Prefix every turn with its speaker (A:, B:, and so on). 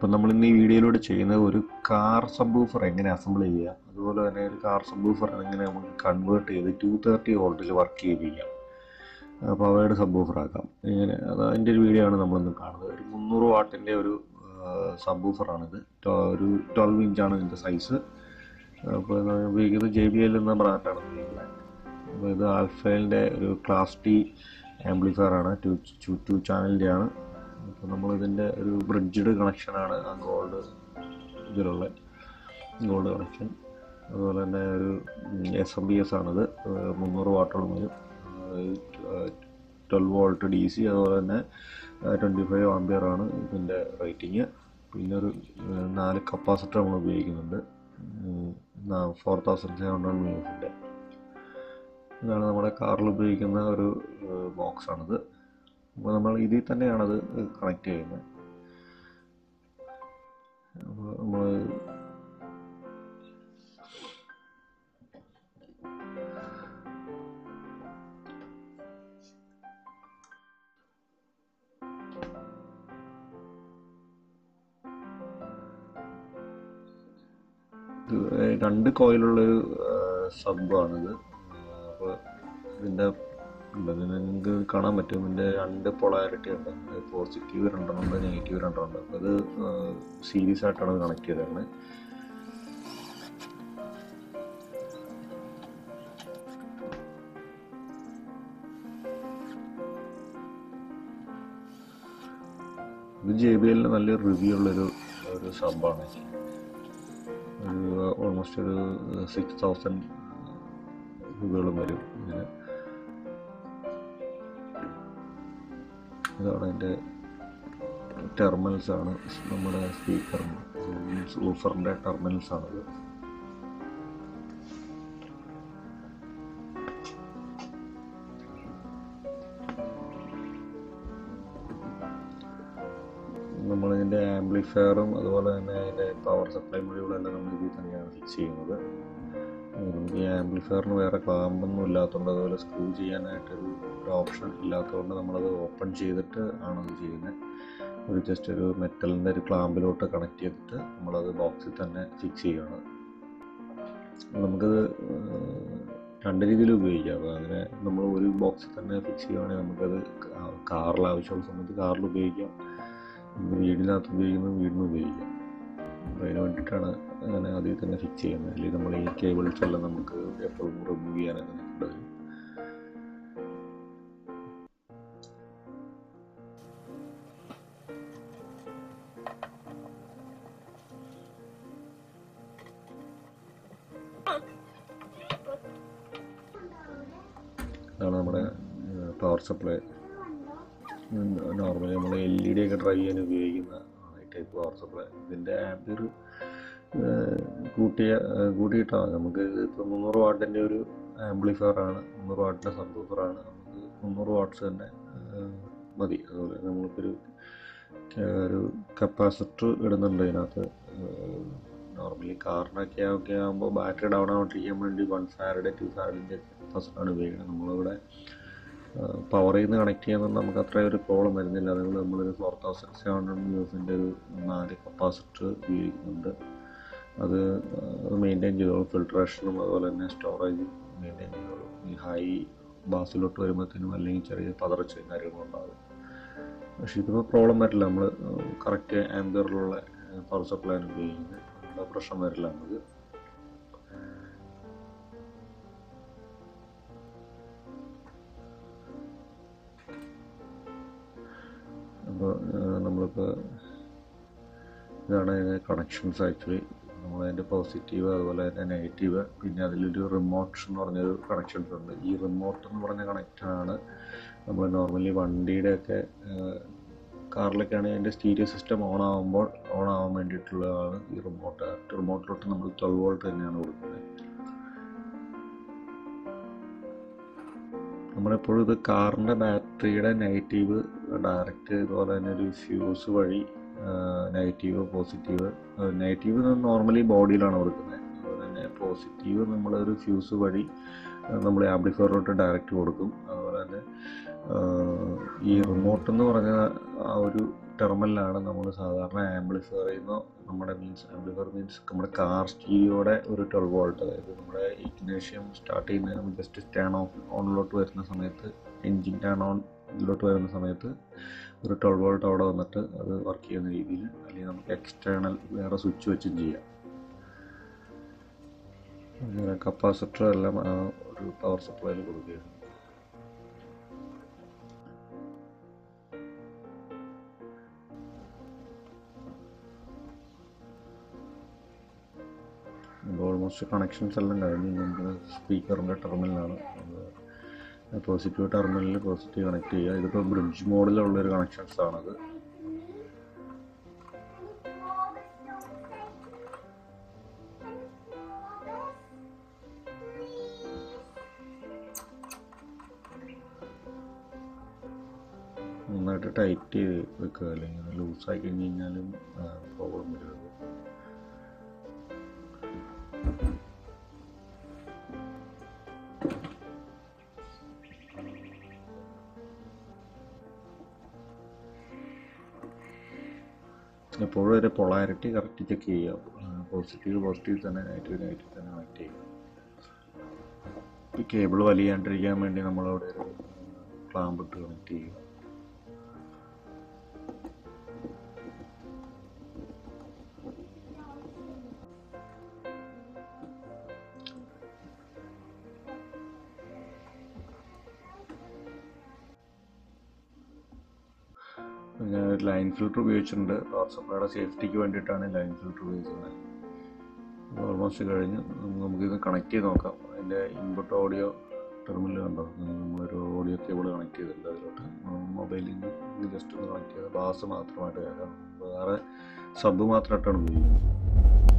A: അപ്പം നമ്മൾ ഇന്ന് ഈ വീഡിയോയിലൂടെ ചെയ്യുന്നത് ഒരു കാർ സബ്ബൂഫർ എങ്ങനെ അസംബിൾ ചെയ്യുക അതുപോലെ തന്നെ ഒരു കാർ സബ്ബൂഫർ എങ്ങനെ നമുക്ക് കൺവേർട്ട് ചെയ്ത് ടു തേർട്ടി വോൾട്ടിൽ വർക്ക് ചെയ്യിപ്പിക്കാം പവേഡ് സബ്ബൂഫർ ആക്കാം ഇങ്ങനെ അത് അതിൻ്റെ ഒരു വീഡിയോ ആണ് നമ്മളിന്ന് കാണുന്നത് ഒരു മുന്നൂറ് വാട്ടിൻ്റെ ഒരു സബ്ബൂഫറാണിത് ഒരു ട്വൽവ് ഇഞ്ചാണ് ഇതിൻ്റെ സൈസ് അപ്പോൾ നമ്മൾ ഉപയോഗിക്കുന്നത് ജെ ബി എൽ എന്ന ബ്രാൻഡാണ് ഉപയോഗിക്കുന്നത് അപ്പോൾ ഇത് ആൽഫേലിൻ്റെ ഒരു ക്ലാസ് ടി ആംപ്ലിഫയർ ആണ് ടു ടു ചാനലിൻ്റെ ആണ് അപ്പോൾ നമ്മളിതിൻ്റെ ഒരു ബ്രിഡ്ജഡ് കണക്ഷനാണ് ആ ഗോൾഡ് ഇതിലുള്ള ഗോൾഡ് കണക്ഷൻ അതുപോലെ തന്നെ ഒരു എസ് എം ബി എസ് ആണിത് മുന്നൂറ് വാട്ടോളം വരും ട്വൽവ് വോൾട്ട് ഡി സി അതുപോലെ തന്നെ ട്വൻറ്റി ഫൈവ് ആംബിയർ ആണ് ഇതിൻ്റെ റേറ്റിംഗ് പിന്നെ ഒരു നാല് കപ്പാസിറ്റർ നമ്മൾ ഉപയോഗിക്കുന്നുണ്ട് ഫോർ തൗസൻഡ് സെവൻ ഹൺഡ്രഡ് മിനിറ്റ്സിൻ്റെ ഇതാണ് നമ്മുടെ കാറിൽ ഉപയോഗിക്കുന്ന ഒരു ബോക്സ് ആണിത് അപ്പോൾ നമ്മൾ ഇതിൽ തന്നെയാണത് കണക്ട് ചെയ്യുന്നത് അപ്പോൾ നമ്മൾ രണ്ട് കോയിലുള്ളൊരു സബ്ബാണിത് അപ്പോൾ ഇതിൻ്റെ നിങ്ങൾക്ക് കാണാൻ പറ്റും ഇതിൻ്റെ രണ്ട് പൊളാരിറ്റി ഉണ്ട് പോസിറ്റീവ് രണ്ടെണ്ണമുണ്ട് നെഗറ്റീവ് രണ്ടെണ്ണമുണ്ട് അപ്പോൾ അത് സീരീസ് ആയിട്ടാണ് അത് കണക്ട് ചെയ്തേക്കുന്നത് ഇത് ജെ ബി എല്ലിന് നല്ലൊരു റിവ്യൂ ഉള്ളൊരു ഒരു സബ്ബാണ് ഒരു ഓൾമോസ്റ്റ് ഒരു സിക്സ് തൗസൻഡ് രൂപയോളം വരും ഇങ്ങനെ ഇതാണ് അതിൻ്റെ ടെർമിനൽസ് ആണ് നമ്മുടെ സ്പീക്കർ ഊഫറിൻ്റെ ടെർമിനൽസ് ആണത് നമ്മളിതിൻ്റെ ആംപ്ലിഫയറും അതുപോലെ തന്നെ അതിൻ്റെ പവർ സപ്ലൈ മൊഡ്യൂളെല്ലാം നമ്മൾ ഇതിൽ തന്നെയാണ് ഫിക്സ് ചെയ്യുന്നത് നമുക്ക് ഈ ആംപ്ലിഫയറിന് വേറെ ക്ലാമ്പൊന്നും ഇല്ലാത്തതുകൊണ്ട് അതുപോലെ സ്ക്രൂ ചെയ്യാനായിട്ടൊരു ഒരു ഓപ്ഷൻ ഇല്ലാത്തതുകൊണ്ട് നമ്മളത് ഓപ്പൺ ചെയ്തിട്ട് ആണ് അത് ചെയ്യുന്നത് ഒരു ജസ്റ്റ് ഒരു മെറ്റലിൻ്റെ ഒരു ക്ലാമ്പിലോട്ട് കണക്ട് ചെയ്തിട്ട് നമ്മളത് ബോക്സിൽ തന്നെ ഫിക്സ് ചെയ്യുകയാണ് നമുക്കത് രണ്ട് രീതിയിൽ ഉപയോഗിക്കാം അപ്പോൾ അങ്ങനെ നമ്മൾ ഒരു ബോക്സിൽ തന്നെ ഫിക്സ് ചെയ്യുകയാണെങ്കിൽ നമുക്കത് കാറിൽ ആവശ്യമുള്ള സമയത്ത് കാറിൽ ഉപയോഗിക്കാം വീടിനകത്ത് ഉപയോഗിക്കുന്നത് വീടിന് ഉപയോഗിക്കാം അപ്പോൾ അതിന് വേണ്ടിയിട്ടാണ് അങ്ങനെ അതിൽ തന്നെ ഫിക്സ് ചെയ്യുന്നത് അല്ലെങ്കിൽ നമ്മൾ ഈ കേബിൾസ് എല്ലാം നമുക്ക് എപ്പോഴും റിമൂവ് ചെയ്യാനൊക്കെ നിൽക്കേണ്ടി വരും ഇതാണ് നമ്മുടെ പവർ സപ്ലൈ നോർമലി നമ്മൾ എൽ ഇ ഡി ഒക്കെ ഡ്രൈവ് ചെയ്യാൻ ഉപയോഗിക്കുന്ന ടൈപ്പ് പവർ സപ്ലൈ ഇതിൻ്റെ ആംപിയർ കൂട്ടിയ കൂട്ടിയിട്ടാണ് നമുക്ക് ഇപ്പോൾ മുന്നൂറ് വാട്ടിൻ്റെ ഒരു ആംപ്ലിഫയർ ആണ് മുന്നൂറ് വാട്ടിൻ്റെ സബ്ബൂഫറാണ് നമുക്ക് മുന്നൂറ് വാട്ട്സ് തന്നെ മതി അതുപോലെ നമ്മൾക്കൊരു ഒരു കപ്പാസിറ്റർ ഇടുന്നുണ്ട് ഇതിനകത്ത് നോർമലി കാറിനൊക്കെ ഒക്കെ ആകുമ്പോൾ ബാറ്ററി ഡൗൺ ആവാണ്ടിരിക്കാൻ വേണ്ടി വൺ ഫാരഡ് ടു ഫാരഡിൻ്റെ കപ്പാസിറ്ററാണ് ഉപയോഗിക്കുന്നത് നമ്മളിവിടെ പവറിൽ നിന്ന് കണക്ട് ചെയ്യുന്നത് നമുക്ക് അത്ര ഒരു പ്രോബ്ലം വരുന്നില്ല അതുകൊണ്ട് നമ്മളൊരു ഫോർ തൗസൻഡ് സെവൻ ഹൺഡ്രഡ് യൂസിൻ്റെ ഒരു നാല് കപ്പാസിറ്റർ ഉപയോഗിക്കുന്നുണ്ട് അത് മെയിൻറ്റെയിൻ ചെയ്തോളും ഫിൽട്രേഷനും അതുപോലെ തന്നെ സ്റ്റോറേജും മെയിൻറ്റെയിൻ ചെയ്തോളും ഈ ഹൈ ബാസിലോട്ട് വരുമ്പോഴത്തേനും അല്ലെങ്കിൽ ചെറിയ പതർച്ചയും കാര്യങ്ങളുണ്ടാകും പക്ഷേ ഇതിപ്പോൾ പ്രോബ്ലം വരില്ല നമ്മൾ കറക്റ്റ് ആംബിയറിലുള്ള പവർ സപ്ലൈ ഉപയോഗിക്കുന്നത് നമ്മുടെ പ്രശ്നം വരില്ല നമുക്ക് അപ്പോൾ നമ്മളിപ്പോൾ ഇതാണ് അതിൻ്റെ കണക്ഷൻസ് ആക്ച്വലി നമ്മളതിൻ്റെ പോസിറ്റീവ് അതുപോലെ തന്നെ നെഗറ്റീവ് പിന്നെ അതിലൊരു റിമോട്ട് എന്ന് പറഞ്ഞൊരു കണക്ഷൻസ് ഉണ്ട് ഈ റിമോട്ട് എന്ന് പറഞ്ഞ കണക്ഷനാണ് നമ്മൾ നോർമലി വണ്ടിയുടെയൊക്കെ കാറിലൊക്കെ ആണെങ്കിൽ അതിൻ്റെ സ്റ്റീരിയോ സിസ്റ്റം ഓൺ ആകുമ്പോൾ ഓൺ ആവാൻ വേണ്ടിയിട്ടുള്ളതാണ് ഈ റിമോട്ട് റിമോട്ടിലോട്ട് നമ്മൾ ട്വൽവ് വോൾട്ട് തന്നെയാണ് കൊടുക്കുന്നത് നമ്മളെപ്പോഴും ഇത് കാറിൻ്റെ ബാറ്ററിയുടെ നെഗറ്റീവ് ഡയറക്റ്റ് ഇതുപോലെ തന്നെ ഒരു ഫ്യൂസ് വഴി നെഗറ്റീവ് പോസിറ്റീവ് നെഗറ്റീവ് നോർമലി ബോഡിയിലാണ് കൊടുക്കുന്നത് അതുപോലെ തന്നെ പോസിറ്റീവ് നമ്മളൊരു ഫ്യൂസ് വഴി നമ്മൾ ആംപ്ലിഫയറിലോട്ട് ഡയറക്റ്റ് കൊടുക്കും അതുപോലെ തന്നെ ഈ റിമോട്ട് എന്ന് പറഞ്ഞ ആ ഒരു ടെർമിനലാണ് നമ്മൾ സാധാരണ ആംപ്ലിഫയർ ചെയ്യുന്ന നമ്മുടെ മീൻസ് ആംപ്ലിഫയർ മീൻസ് നമ്മുടെ കാർ സ്റ്റീരിയോടെ ഒരു ട്വൽവ് വോൾട്ട് അതായത് നമ്മുടെ ഇഗ്നേഷ്യം സ്റ്റാർട്ട് ചെയ്യുന്നതിന് നമ്മൾ ജസ്റ്റ് ടേൺ ഓഫ് ഓണിലോട്ട് വരുന്ന സമയത്ത് എൻജിൻ ടേൺ ഓൺ ഇതിലോട്ട് വരുന്ന സമയത്ത് ഒരു ട്വൽവ് വോൾട്ട് അവിടെ വന്നിട്ട് അത് വർക്ക് ചെയ്യുന്ന രീതിയിൽ അല്ലെങ്കിൽ നമുക്ക് എക്സ്റ്റേണൽ വേറെ സ്വിച്ച് വെച്ചും ചെയ്യാം അങ്ങനെ കപ്പാസിറ്റർ എല്ലാം ആ ഒരു പവർ സപ്ലൈയിൽ കൊടുക്കുകയാണ് ഓൾമോസ്റ്റ് കണക്ഷൻസ് എല്ലാം കഴിഞ്ഞ് നമുക്ക് സ്പീക്കറിൻ്റെ ടെർമിനലാണ് പോസിറ്റീവ് ടെർമിനലിൽ പോസിറ്റീവ് കണക്ട് ചെയ്യുക ഇതിപ്പോൾ ബ്രിഡ്ജ് മോഡിലുള്ളൊരു കണക്ഷൻസ് ആണത് നന്നായിട്ട് ടൈറ്റ് ചെയ്ത് വെക്കുക അല്ലെങ്കിൽ ലൂസായി കഴിഞ്ഞ് കഴിഞ്ഞാലും പ്രോബ്ലം വരും എപ്പോഴും ഒരു പൊളാരിറ്റി കറക്റ്റ് ചെക്ക് ചെയ്യുക പോസിറ്റീവ് പോസിറ്റീവ് തന്നെ നെഗറ്റീവ് നെഗറ്റീവ് തന്നെ കണക്ട് ചെയ്യുക ഈ കേബിൾ വലിയാണ്ടിരിക്കാൻ വേണ്ടി നമ്മളവിടെ ഒരു ക്ലാമ്പ് ഇട്ട് കണക്ട് ചെയ്യുക ഞാൻ ഒരു ലൈൻ ഫിൽറ്റർ ഉപയോഗിച്ചിട്ടുണ്ട് പവർ സപ്ലൈയുടെ സേഫ്റ്റിക്ക് വേണ്ടിയിട്ടാണ് ലൈൻ ഫിൽറ്റർ ഉപയോഗിക്കുന്നത് ഓൾമോസ്റ്റ് കഴിഞ്ഞ് നമുക്കിത് കണക്ട് ചെയ്ത് നോക്കാം അതിൻ്റെ ഇൻപുട്ട് ഓഡിയോ ടെർമിനൽ കണ്ടോ നമ്മളൊരു ഓഡിയോ കേബിൾ കണക്ട് ചെയ്തിട്ടുണ്ട് അതിലോട്ട് മൊബൈലിൽ നിന്ന് ഇത് ജസ്റ്റ് ഒന്ന് കണക്ട് ചെയ്ത് ബാസ് മാത്രമായിട്ട് കേൾക്കാം വേറെ സബ് മാത്രമായിട്ടാണ് ഉപയോഗിക്കുന്നത്